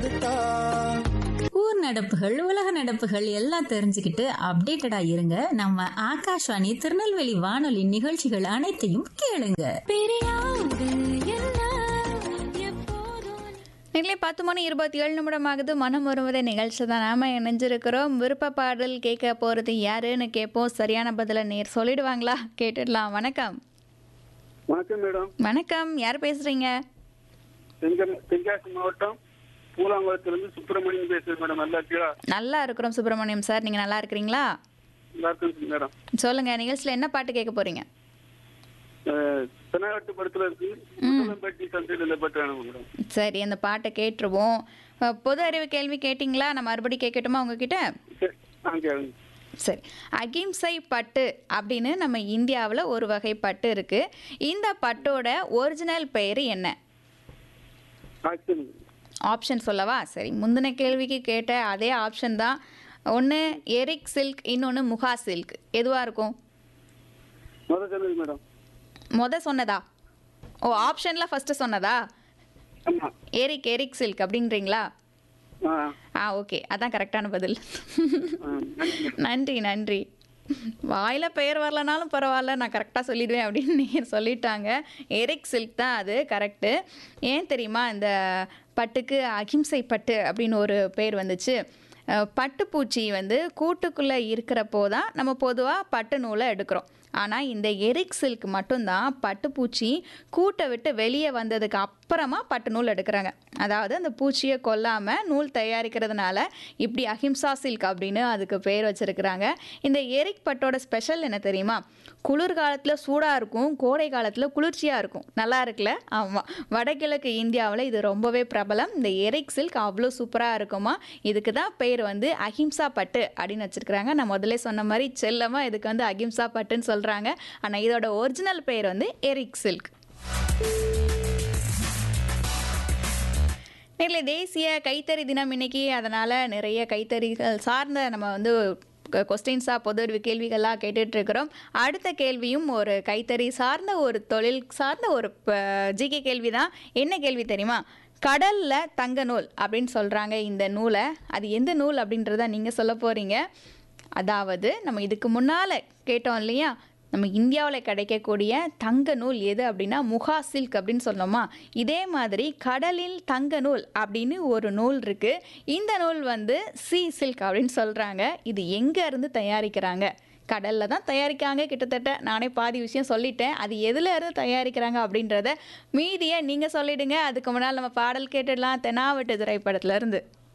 கொடுத்தா ஊர் நடப்புகள் உலக நடப்புகள் எல்லாம் தெரிஞ்சுக்கிட்டு அப்டேட்டடா இருங்க நம்ம ஆகாஷ்வாணி திருநெல்வேலி வானொலி நிகழ்ச்சிகள் அனைத்தையும் கேளுங்க நிலை பத்து மணி இருபத்தி ஏழு நிமிடம் ஆகுது மனம் வருவதே நிகழ்ச்சி தான் நாம இணைஞ்சிருக்கிறோம் விருப்ப பாடல் கேட்க போறது யாருன்னு கேட்போம் சரியான பதில நேர் சொல்லிடுவாங்களா கேட்டுடலாம் வணக்கம் வணக்கம் மேடம் வணக்கம் யார் பேசுறீங்க தெங்க- தென்காசி மாவட்டம் பூலாங்குளத்திலிருந்து சுப்பிரமணியன் பேசுறேன் மேடம் நல்லா இருக்கீங்களா நல்லா இருக்கிறோம் சுப்பிரமணியம் சார் நீங்க நல்லா இருக்கிறீங்களா நல்லா இருக்கும் மேடம் சொல்லுங்க நிகழ்ச்சியில என்ன பாட்டு கேட்க போறீங்க அஹ், தென்னாட்டு படத்துல இருக்கு முத்தலம்பட்டி சந்தையில் இல்லை பட்டு வேணும் மேடம் சரி அந்த பாட்டை கேட்டுருவோம் அஹ், பொது அறிவு கேள்வி கேட்டிங்களா நான் மறுபடியும் கேட்கட்டுமா உங்ககிட்ட சரி ஆ கேளுங்க சரி அகிம்சை பட்டு அப்படின்னு நம்ம இந்தியாவில் ஒரு வகை பட்டு இருக்கு இந்த பட்டோட ஒரிஜினல் பெயர் என்ன ஆக்சன் ஆப்ஷன் சொல்லவா சரி முந்தின கேள்விக்கு கேட்ட அதே ஆப்ஷன் தான் ஒன்று எரிக் சில்க் இன்னொன்று முகா சில்க் எதுவாக இருக்கும் முதல் சொன்னது மேடம் மொத சொன்னதா ஓ ஆப்ஷனில் ஃபஸ்ட்டு சொன்னதா ஆமா எரிக் எரிக் சில்க் அப்படின்றீங்களா ஆ ஆ ஓகே அதான் கரெக்டான பதில் ஆ, நன்றி மேடம். நன்றி நன்றி வாயில் பெயர் வரலனாலும் பரவாயில்ல நான் கரெக்டாக சொல்லிடுவேன் அப்படின்னு நீங்கள் சொல்லிட்டாங்க எரிக் சில்க் தான் அது கரெக்டு ஏன் தெரியுமா இந்த பட்டுக்கு அகிம்சை பட்டு அப்படின்னு ஒரு பேர் வந்துச்சு அஹ், பட்டுப்பூச்சி வந்து கூட்டுக்குள்ளே இருக்கிறப்போ தான் நம்ம பொதுவாக பட்டு நூலை எடுக்கிறோம் ஆனால் இந்த எரிக் சில்க் மட்டும்தான் பட்டுப்பூச்சி கூட்டை விட்டு வெளியே வந்ததுக்கு அப்புறமா பட்டு நூல் எடுக்கிறாங்க அதாவது அந்த பூச்சியை கொல்லாமல் நூல் தயாரிக்கிறதுனால இப்படி அஹிம்சா சில்க் அப்படின்னு அதுக்கு பேர் வச்சிருக்கிறாங்க இந்த எரிக் பட்டோட ஸ்பெஷல் என்ன தெரியுமா குளிர்காலத்தில் சூடாக இருக்கும் கோடை காலத்தில் குளிர்ச்சியாக இருக்கும் நல்லா இருக்குல்ல ஆமாம் வடகிழக்கு இந்தியாவில் இது ரொம்பவே பிரபலம் இந்த எரிக் சில்க் அவ்வளோ சூப்பராக இருக்குமா இதுக்கு தான் பேர் வந்து அஹிம்சா பட்டு அப்படின்னு வச்சிருக்கிறாங்க நான் முதல்ல சொன்ன மாதிரி செல்லமாக இதுக்கு வந்து அஹிம்சா பட்டுன்னு சொல்கிறாங்க ஆனால் இதோட ஒரிஜினல் பேர் வந்து எரிக் சில்க் நேரில் தேசிய கைத்தறி தினம் இன்னைக்கு அதனால் நிறைய கைத்தறிகள் சார்ந்த நம்ம வந்து கொஸ்டின்ஸாக பொது அறிவு கேள்விகளாக கேட்டுட்ருக்கிறோம் அடுத்த கேள்வியும் ஒரு கைத்தறி சார்ந்த ஒரு தொழில் சார்ந்த ஒரு ஜிகே கேள்வி தான் என்ன கேள்வி தெரியுமா கடலில் தங்க நூல் அப்படின்னு சொல்கிறாங்க இந்த நூலை அது எந்த நூல் அப்படின்றத நீங்கள் சொல்ல போகிறீங்க அதாவது நம்ம இதுக்கு முன்னால் கேட்டோம் இல்லையா நம்ம இந்தியாவில் கிடைக்கக்கூடிய தங்க நூல் எது அப்படின்னா முகா சில்க் அப்படின்னு சொன்னோமா இதே மாதிரி கடலில் தங்க நூல் அப்படின்னு ஒரு நூல் இருக்குது இந்த நூல் வந்து சி சில்க் அப்படின்னு சொல்கிறாங்க இது எங்கே இருந்து தயாரிக்கிறாங்க கடலில் தான் தயாரிக்காங்க கிட்டத்தட்ட நானே பாதி விஷயம் சொல்லிட்டேன் அது எதில் இருந்து தயாரிக்கிறாங்க அப்படின்றத மீதியை நீங்கள் சொல்லிடுங்க அதுக்கு முன்னால் நம்ம பாடல் கேட்டுடலாம் தெனாவட்டு திரைப்படத்துல இருந்து